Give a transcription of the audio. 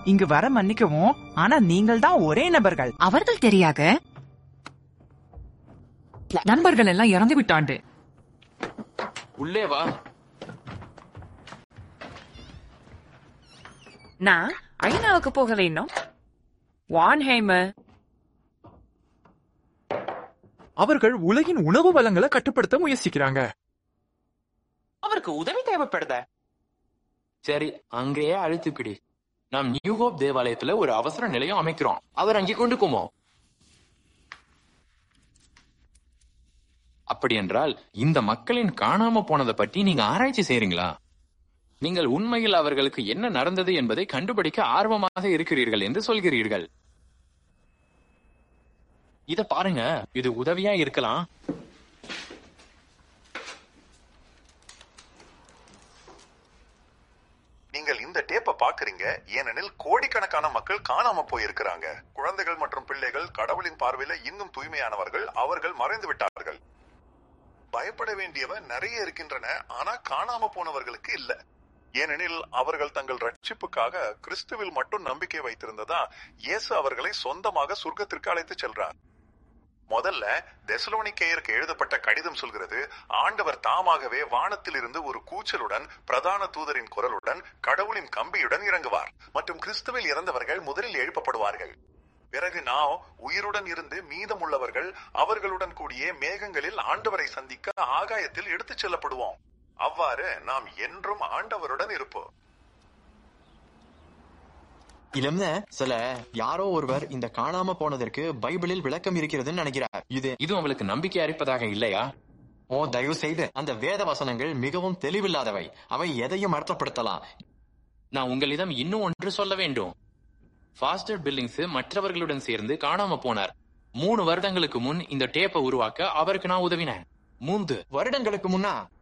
இங்கு வர மன்னிக்கவும் ஆனா நீங்கள் தான் ஒரே நபர்கள் அவர்கள் தெரியாக நண்பர்கள் எல்லாம் இறந்து விட்டாண்டு உள்ளே வா நான் ஐநாவுக்கு போகல இன்னும் வான்ஹைமர் அவர்கள் உலகின் உணவு வளங்களை கட்டுப்படுத்த முயற்சிக்கிறாங்க அவருக்கு உதவி தேவைப்படுத சரி அங்கேயே அழுத்து பிடி நாம் நியூ ஹோப் தேவாலயத்துல ஒரு அவசர நிலையம் அமைக்கிறோம் அவர் அங்கே கொண்டு போமோ அப்படி என்றால் இந்த மக்களின் காணாம போனதை பற்றி நீங்க ஆராய்ச்சி செய்றீங்களா நீங்கள் உண்மையில் அவர்களுக்கு என்ன நடந்தது என்பதை கண்டுபிடிக்க ஆர்வமாக இருக்கிறீர்கள் என்று சொல்கிறீர்கள் இத பாருங்க இது உதவியா இருக்கலாம் நீங்கள் இந்த டேப்பை பாக்குறீங்க ஏனெனில் கோடிக்கணக்கான மக்கள் காணாம போயிருக்கிறாங்க குழந்தைகள் மற்றும் பிள்ளைகள் கடவுளின் பார்வையில இன்னும் தூய்மையானவர்கள் அவர்கள் மறைந்து விட்டார்கள் பயப்பட வேண்டியவ நிறைய இருக்கின்றன ஆனா காணாம போனவர்களுக்கு இல்ல ஏனெனில் அவர்கள் தங்கள் ரட்சிப்புக்காக கிறிஸ்துவில் மட்டும் நம்பிக்கை வைத்திருந்ததா இயேசு அவர்களை சொந்தமாக சொர்க்கத்திற்கு அழைத்து செல்றார் முதல்ல தெசலோனிக்கேயருக்கு எழுதப்பட்ட கடிதம் சொல்கிறது ஆண்டவர் தாமாகவே வானத்திலிருந்து ஒரு கூச்சலுடன் பிரதான தூதரின் குரலுடன் கடவுளின் கம்பியுடன் இறங்குவார் மற்றும் கிறிஸ்துவில் இறந்தவர்கள் முதலில் எழுப்பப்படுவார்கள் பிறகு நாம் உயிருடன் இருந்து மீதமுள்ளவர்கள் அவர்களுடன் கூடிய மேகங்களில் ஆண்டவரை சந்திக்க ஆகாயத்தில் எடுத்துச் செல்லப்படுவோம் அவ்வாறு நாம் என்றும் ஆண்டவருடன் இருப்போம் இளம்ன சில யாரோ ஒருவர் இந்த காணாம போனதற்கு பைபிளில் விளக்கம் இருக்கிறதுன்னு நினைக்கிறார் இது இது உங்களுக்கு நம்பிக்கை அளிப்பதாக இல்லையா ஓ தயவு செய்து அந்த வேத வசனங்கள் மிகவும் தெளிவில்லாதவை அவை எதையும் அர்த்தப்படுத்தலாம் நான் உங்களிடம் இன்னும் ஒன்று சொல்ல வேண்டும் ஃபாஸ்டர் பில்லிங்ஸ் மற்றவர்களுடன் சேர்ந்து காணாம போனார் மூணு வருடங்களுக்கு முன் இந்த டேப்பை உருவாக்க அவருக்கு நான் உதவினேன் மூந்து வருடங்களுக்கு முன்னா